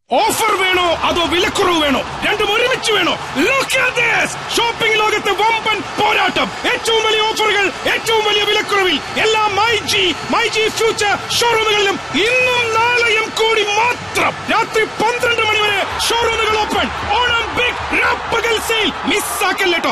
offer വേണോ അതോ വിലക്കുറവ് വേണോ രണ്ടും ഒരുമിച്ച് വേണോ ഷോപ്പിംഗ് ലോകത്തെ വമ്പൻ പോരാട്ടം ഏറ്റവും വലിയ ഓഫറുകൾ ഏറ്റവും വലിയ വിലക്കുറവിൽ എല്ലാ my G my G future ഷോറൂമുകളിലും ഇന്നും നാളെയും കൂടി മാത്രം രാത്രി പന്ത്രണ്ട് മണി വരെ ഷോറൂമുകൾ ഓപ്പൺ ഓണം ബിഗ് രാപ്പകൽ സെയിൽ മിസ്സാക്കല്ലേട്ടോ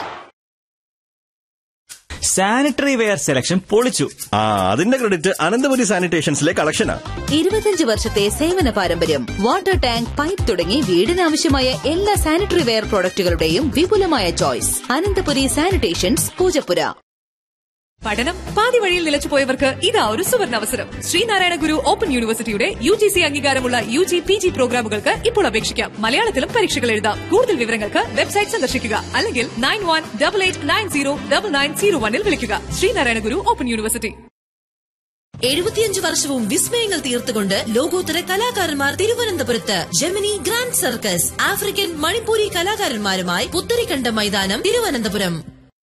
സാനിറ്ററി വെയർ സെലക്ഷൻ പൊളിച്ചു ആ അതിന്റെ ക്രെഡിറ്റ് അനന്തപുരി സാനിറ്റേഷൻസിലെ കളക്ഷനാ ഇരുപത്തിയഞ്ച് വർഷത്തെ സേവന പാരമ്പര്യം വാട്ടർ ടാങ്ക് പൈപ്പ് തുടങ്ങി വീടിനാവശ്യമായ എല്ലാ സാനിറ്ററി വെയർ പ്രോഡക്റ്റുകളുടെയും വിപുലമായ ചോയ്സ് അനന്തപുരി സാനിറ്റേഷൻസ് പൂജപ്പുര പഠനം പാതി വഴിയിൽ നിലച്ചുപോയവർക്ക് ഇതാ ഒരു സുവർണാവസരം ശ്രീനാരായണ ഗുരു ഓപ്പൺ യൂണിവേഴ്സിറ്റിയുടെ യു ജി സി അംഗീകാരമുള്ള യു ജി പി ജി പ്രോഗ്രാമുകൾക്ക് ഇപ്പോൾ അപേക്ഷിക്കാം മലയാളത്തിലും പരീക്ഷകൾ എഴുതാം കൂടുതൽ വിവരങ്ങൾക്ക് വെബ്സൈറ്റ് സന്ദർശിക്കുക അല്ലെങ്കിൽ nine one double eight nine zero double nine zero വണ്ണിൽ വിളിക്കുക ശ്രീനാരായണ ഗുരു ഓപ്പൺ യൂണിവേഴ്സിറ്റി എഴുപത്തിയഞ്ച് വർഷവും വിസ്മയങ്ങൾ തീർത്തുകൊണ്ട് ലോകോത്തര കലാകാരന്മാർ തിരുവനന്തപുരത്ത് Gemini grand circus African Manipuri കലാകാരന്മാരുമായി പുത്തരിക്കണ്ട മൈതാനം തിരുവനന്തപുരം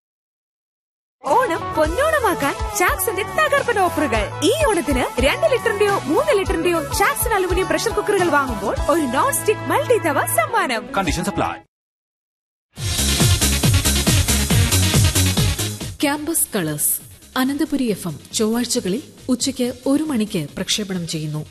ഓണം പൊന്നോണമാക്കാൻ ചാക്സിന്റെ തകർപ്പൻ ഓഫറുകൾ ഈ ഓണത്തിന് രണ്ട് ലിറ്ററിന്റെയോ മൂന്ന് ലിറ്ററിന്റെയോ ചാക്സൺ അലുമിനിയം പ്രഷർ കുക്കറുകൾ വാങ്ങുമ്പോൾ ഒരു നോൺ സ്റ്റിക് മൾട്ടി തവ സമ്മാനം conditions apply campus colours Ananthapuri F M ചൊവ്വാഴ്ചകളിൽ ഉച്ചയ്ക്ക് ഒരു മണിക്ക് പ്രക്ഷേപണം ചെയ്യുന്നു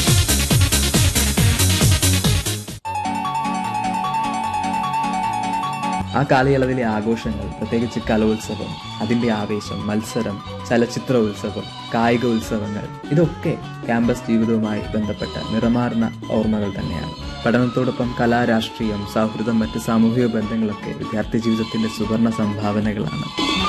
ആ കാലയളവിലെ ആഘോഷങ്ങൾ പ്രത്യേകിച്ച് കലോത്സവം അതിൻ്റെ ആവേശം മത്സരം ചലച്ചിത്ര ഉത്സവം കായിക ഉത്സവങ്ങൾ ഇതൊക്കെ ക്യാമ്പസ് ജീവിതവുമായി ബന്ധപ്പെട്ട നിറമാർന്ന ഓർമ്മകൾ തന്നെയാണ് പഠനത്തോടൊപ്പം കലാ രാഷ്ട്രീയം സൗഹൃദം മറ്റ് സാമൂഹിക ബന്ധങ്ങളൊക്കെ വിദ്യാർത്ഥി ജീവിതത്തിന്റെ സുവർണ സംഭാവനകളാണ്